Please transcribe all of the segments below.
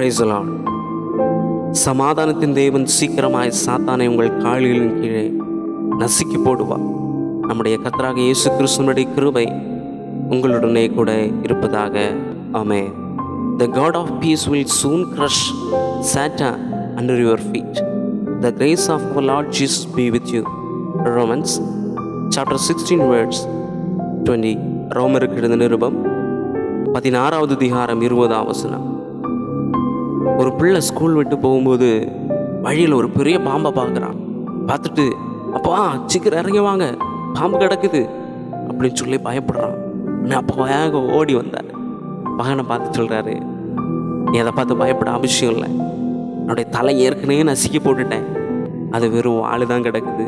பிரைசலான் சமாதானத்தின் தேவன் சீக்கிரமாய் சாத்தானை உங்கள் காலிகளின் கீழே நசுக்கி போடுவார் நம்முடைய கத்தராக இயேசு கிறிஸ்துவனுடைய கிருபை உங்களுடனே கூட இருப்பதாக amen the God of peace will soon crush Satan under your feet the grace of our Lord Jesus be with you Romans chapter sixteen words twenty ரோமருக்கு எழுந்த நிருபம் பதினாறாவது அதிகாரம் இருபதாம் வசனம் ஒரு பிள்ளை ஸ்கூல் விட்டு போகும்போது வழியில் ஒரு பெரிய பாம்பை பார்க்குறான் பார்த்துட்டு அப்பா சீக்கிரம் இறங்கி வாங்க பாம்பு கிடக்குது அப்படின்னு சொல்லி பயப்படுறான் நான் அப்போ வேக ஓடி வந்தார் மகனை பார்த்து சொல்கிறாரு நீ அதை பார்த்து பயப்பட அவசியம் இல்லை என்னுடைய தலை ஏற்கனவே நசுக்கி போட்டுட்டேன் அது வெறும் வாழு தான் கிடக்குது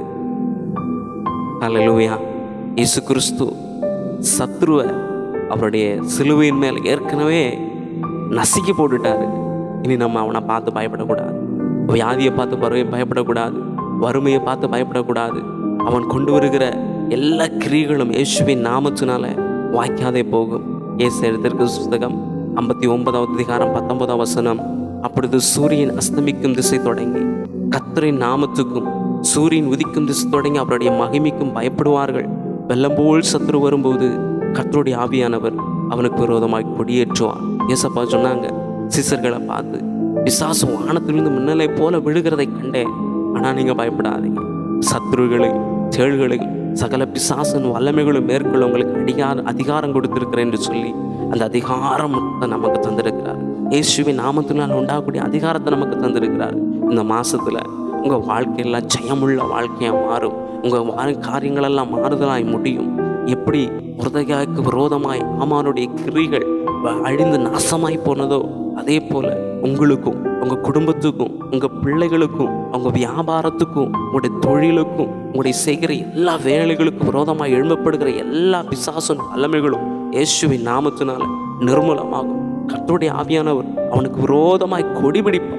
அல்லேலூயா இயேசு கிறிஸ்து சத்ருவை அவருடைய சிலுவையின் மேல் ஏற்கனவே நசுக்கி போட்டுட்டாரு இனி நம்ம அவனை பார்த்து பயப்படக்கூடாது வியாதியை பார்த்து பறவை பயப்படக்கூடாது வறுமையை பார்த்து பயப்படக்கூடாது அவன் கொண்டு வருகிற எல்லா கிரிகளும் இயேசுவின் நாமத்தினால வாய்க்காதே போகும் ஏசு எழுத்திற்கு புஸ்தகம் ஐம்பத்தி ஒன்பதாவது அதிகாரம் பத்தொன்பதாம் வசனம் அப்பொழுது சூரியன் அஸ்தமிக்கும் திசை தொடங்கி கத்தரின் நாமத்துக்கும் சூரியன் உதிக்கும் திசை தொடங்கி அவருடைய மகிமைக்கும் பயப்படுவார்கள் வெள்ளம் போல் சத்துரு வரும்போது கத்தருடைய ஆவியானவர் அவனுக்கு விரோதமாய் கொடியேற்றுவார் ஏசப்பா சொன்னாங்க சிசர்களை பார்த்து பிசாசு வானத்திலிருந்து மின்னலை போல விழுகிறதை கண்டேன் ஆனால் நீங்கள் பயப்படாதீங்க சத்துருகளை தேள்களை சகல பிசாசன் வல்லமைகளும் மேற்கொள்ள உங்களுக்கு அதிகார அதிகாரம் கொடுத்திருக்கிறேன் என்று சொல்லி அந்த அதிகாரம் நமக்கு தந்திருக்கிறார் இயேசுவின் நாமத்தினால் உண்டாகக்கூடிய அதிகாரத்தை நமக்கு தந்திருக்கிறார் இந்த மாசத்துல உங்க வாழ்க்கையெல்லாம் ஜெயமுள்ள வாழ்க்கையா மாறும் உங்க வா காரியங்களெல்லாம் மாறுதலாய் முடியும் எப்படி முருதகாய்க்கு விரோதமாய் ஆமானுடைய கிரிகள் வ- அழிந்து நாசமாய் போனதோ அதே போல உங்களுக்கும் உங்க குடும்பத்துக்கும் உங்க பிள்ளைகளுக்கும் உங்க வியாபாரத்துக்கும் உங்களுடைய தொழிலுக்கும் உங்களுடைய செய்கிற எல்லா வேலைகளுக்கும் விரோதமாய் எழும்பப்படுகிற எல்லா பிசாசன் வல்லமைகளும் இயேசுவின் நாமத்தினால நிர்மூலமாகும் கர்த்தருடைய ஆவியானவர் அவனுக்கு விரோதமாய் கொடி பிடிப்பார்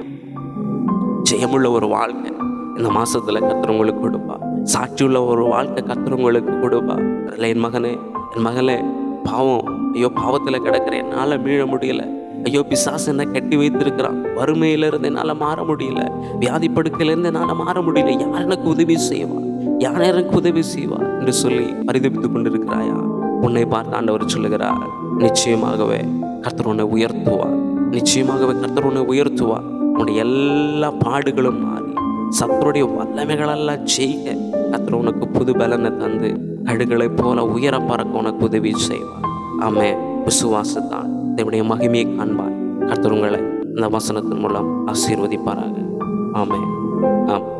ஜெயமுள்ள ஒரு வாழ்க்கை இந்த மாசத்துல கர்த்தர் உங்களுக்கு கொடுப்பா சாட்சியுள்ள ஒரு வாழ்க்கை கர்த்தர் உங்களுக்கு கொடுப்பா அதில் என் மகனே என் மகளே பாவம் ஐயோ பாவத்துல கிடக்கிறேன் என்னால மீள முடியல ஐயோ பிசாசு என்ன கட்டி வைத்திருக்கிறான் வறுமையில இருந்து என்னால மாற முடியல வியாதி படுக்கையில இருந்து என்னால மாற முடியல யார் எனக்கு உதவி செய்வா யார் எனக்கு உதவி செய்வா என்று சொல்லி பரிதபித்துக் கொண்டிருக்கிறாயா உன்னை பார்த்து ஆண்டவர் சொல்லுகிறார் நிச்சயமாகவே கர்த்தர் உன்னை உயர்த்துவார் நிச்சயமாகவே கர்த்தர் உன்னை உயர்த்துவார் உன்னுடைய எல்லா பாடுகளும் மாறி சத்தருடைய வல்லமைகளெல்லாம் செய்க கர்த்தர் உனக்கு புது பலனை தந்து கழுகளை போல உயர பறக்க உனக்கு உதவி செய்வார் ஆமே விசுவாசத்தான் தேவனுடைய மகிமையை காண்பார் கர்த்தர் உங்களை இந்த வசனத்தின் மூலம் ஆசீர்வதிப்பாராக ஆமே ஆம்